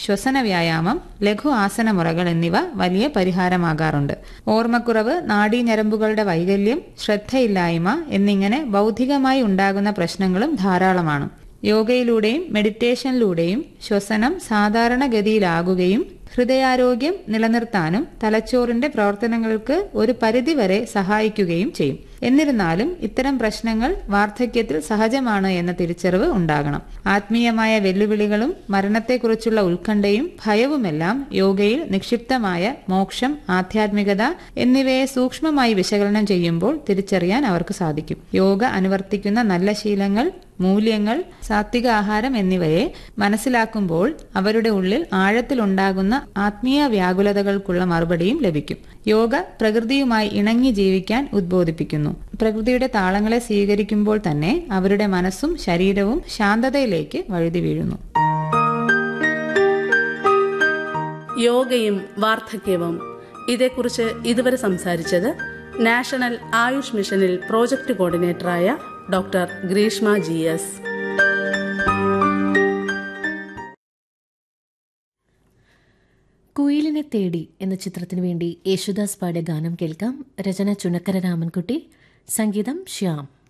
ശ്വസന വ്യായാമം ലഘു ആസനമുറകൾ എന്നിവ വലിയ പരിഹാരമാകാറുണ്ട് ഓർമ്മക്കുറവ് നാഡീഞരമ്പുകളുടെ വൈകല്യം ശ്രദ്ധയില്ലായ്മ എന്നിങ്ങനെ ബൗദ്ധികമായി ഉണ്ടാകുന്ന പ്രശ്നങ്ങളും ധാരാളമാണ് യോഗയിലൂടെയും മെഡിറ്റേഷനിലൂടെയും ശ്വസനം സാധാരണഗതിയിലാകുകയും ഹൃദയാരോഗ്യം നിലനിർത്താനും തലച്ചോറിന്റെ പ്രവർത്തനങ്ങൾക്ക് ഒരു പരിധിവരെ സഹായിക്കുകയും ചെയ്യും എന്നിരുന്നാലും ഇത്തരം പ്രശ്നങ്ങൾ വാർദ്ധക്യത്തിൽ സഹജമാണ് എന്ന തിരിച്ചറിവ് ഉണ്ടാകണം ആത്മീയമായ വെല്ലുവിളികളും മരണത്തെക്കുറിച്ചുള്ള ഉത്കണ്ഠയും ഭയവുമെല്ലാം യോഗയിൽ നിക്ഷിപ്തമായ മോക്ഷം ആധ്യാത്മികത എന്നിവയെ സൂക്ഷ്മമായി വിശകലനം ചെയ്യുമ്പോൾ തിരിച്ചറിയാൻ അവർക്ക് സാധിക്കും യോഗ അനുവർത്തിക്കുന്ന നല്ല ശീലങ്ങൾ മൂല്യങ്ങൾ സാത്വിക ആഹാരം എന്നിവയെ മനസ്സിലാക്കുമ്പോൾ അവരുടെ ഉള്ളിൽ ആഴത്തിലുണ്ടാകുന്ന ആത്മീയ വ്യാകുലതകൾക്കുള്ള മറുപടിയും ലഭിക്കും യോഗ പ്രകൃതിയുമായി ഇണങ്ങി ജീവിക്കാൻ ഉദ്ബോധിപ്പിക്കുന്നു പ്രകൃതിയുടെ താളങ്ങളെ സ്വീകരിക്കുമ്പോൾ തന്നെ അവരുടെ മനസ്സും ശരീരവും ശാന്തതയിലേക്ക് വഴുതി വീഴുന്നു യോഗയും വാർദ്ധക്യവും ഇതേക്കുറിച്ച് ഇതുവരെ സംസാരിച്ചത് നാഷണൽ ആയുഷ് മിഷനിൽ പ്രോജക്ട് കോർഡിനേറ്ററായ ഡോക്ടർ ഗ്രീഷ്മ ജി എസ് കുയിലിനെ തേടി എന്ന ചിത്രത്തിനു വേണ്ടി യേശുദാസ് പാടിയ ഗാനം കേൾക്കാം രചന ചുനക്കര രാമൻകുട്ടി സംഗീതം ശ്യാം